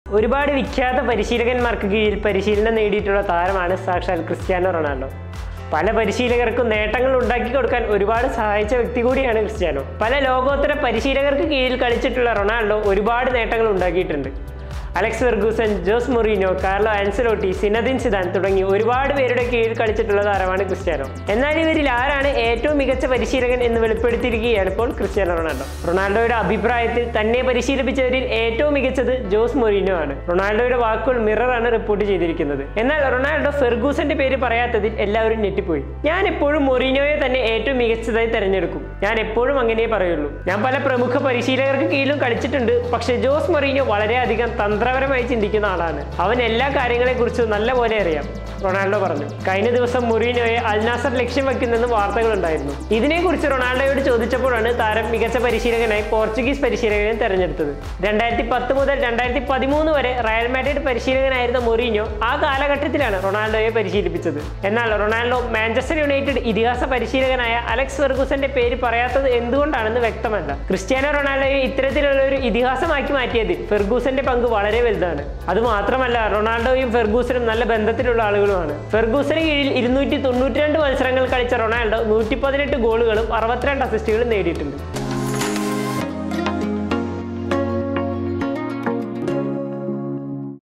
ഒരുപാട് വിഖ്യാത പരിശീലകന്മാർക്ക് കീഴിൽ പരിശീലനം നേടിയിട്ടുള്ള താരമാണ് സാക്ഷാൽ ക്രിസ്ത്യാനോ റൊണാൾഡോ പല പരിശീലകർക്കും നേട്ടങ്ങൾ ഉണ്ടാക്കി കൊടുക്കാൻ ഒരുപാട് സഹായിച്ച വ്യക്തി കൂടിയാണ് ക്രിസ്ത്യാനോ പല ലോകോത്തര പരിശീലകർക്ക് കീഴിൽ കളിച്ചിട്ടുള്ള റൊണാൾഡോ ഒരുപാട് നേട്ടങ്ങൾ ഉണ്ടാക്കിയിട്ടുണ്ട് Alex Ferguson Jose Mourinho Carlo Ancelotti Zinedine Zidane തുടങ്ങി ഒരുപാട് പേരുടെ കീഴിൽ കളിച്ചിട്ടുള്ള താരമാണ് ക്രിസ്ത്യാനോ എന്നാൽ ഇവരിൽ ആരാണ് ഏറ്റവും മികച്ച പരിശീലകൻ എന്ന് വെളിപ്പെടുത്തിയിരിക്കുകയാണ് ഇപ്പോൾ ക്രിസ്ത്യാനോ റൊണാൾഡോ റൊണാൾഡോയുടെ അഭിപ്രായത്തിൽ തന്നെ പരിശീലിപ്പിച്ചവരിൽ ഏറ്റവും മികച്ചത് ജോസ് മൊറീനോ ആണ് റൊണാൾഡോയുടെ വാക്കുകൾ മിററാണ് റിപ്പോർട്ട് ചെയ്തിരിക്കുന്നത് എന്നാൽ റൊണാൾഡോ ഫെർഗൂസന്റെ പേര് പറയാത്തതിൽ എല്ലാവരും ഞെട്ടിപ്പോയി ഞാൻ എപ്പോഴും മൊറീനോയെ തന്നെ ഏറ്റവും മികച്ചതായി തെരഞ്ഞെടുക്കും ഞാൻ എപ്പോഴും അങ്ങനെ പറയുള്ളൂ ഞാൻ പല പ്രമുഖ പരിശീലകർക്ക് കീഴിലും കളിച്ചിട്ടുണ്ട് പക്ഷേ ജോസ് മൊറീനോ വളരെയധികം തന്ത്രപരമായി ചിന്തിക്കുന്ന ആളാണ് അവൻ എല്ലാ കാര്യങ്ങളെക്കുറിച്ചും നല്ലപോലെ അറിയാം റൊണാൾഡോ പറഞ്ഞു കഴിഞ്ഞ ദിവസം മൊറീനോയെ അൽനാസർ ലക്ഷ്യം വെക്കുന്നെന്ന് വാർത്തകളുണ്ടായിരുന്നു ഇതിനെക്കുറിച്ച് റൊണാൾഡോയോട് ചോദിച്ചപ്പോഴാണ് താരം മികച്ച പരിശീലകനായി പോർച്ചുഗീസ് പരിശീലകനെ തെരഞ്ഞെടുത്തത് രണ്ടായിരത്തി പത്ത് മുതൽ രണ്ടായിരത്തി പതിമൂന്ന് വരെ റയൽ മാഡ്രിഡ് പരിശീലകനായിരുന്ന മൊറീനോ ആ കാലഘട്ടത്തിലാണ് റൊണാൾഡോയെ പരിശീലിപ്പിച്ചത് എന്നാൽ റൊണാൾഡോ മാഞ്ചസ്റ്റർ യുണൈറ്റഡ് ഇതിഹാസ പരിശീലകനായ അലക്സ് ഫെർഗൂസന്റെ പേര് പറയാത്തത് എന്തുകൊണ്ടാണെന്ന് വ്യക്തമല്ല ക്രിസ്ത്യാനോ റൊണാൾഡോയെ ഇത്തരത്തിലുള്ള ഒരു ഇതിഹാസമാക്കി മാറ്റിയതിൽ ഫെർഗൂസന്റെ പങ്ക് വളരെ വലുതാണ് അതുമാത്രമല്ല റൊണാൾഡോയും ഫെർഗൂസനും നല്ല ബന്ധത്തിലുള്ള ആളുകളുമാണ് ഫെർഗൂസന് കീഴിൽ ഇരുന്നൂറ്റി തൊണ്ണൂറ്റി രണ്ട് മത്സരങ്ങൾ കളിച്ച റൊണാൾഡോ നൂറ്റി പതിനെട്ട് ഗോളുകളും അറുപത്തിരണ്ട് അസിസ്റ്റുകളും നേടിയിട്ടുണ്ട്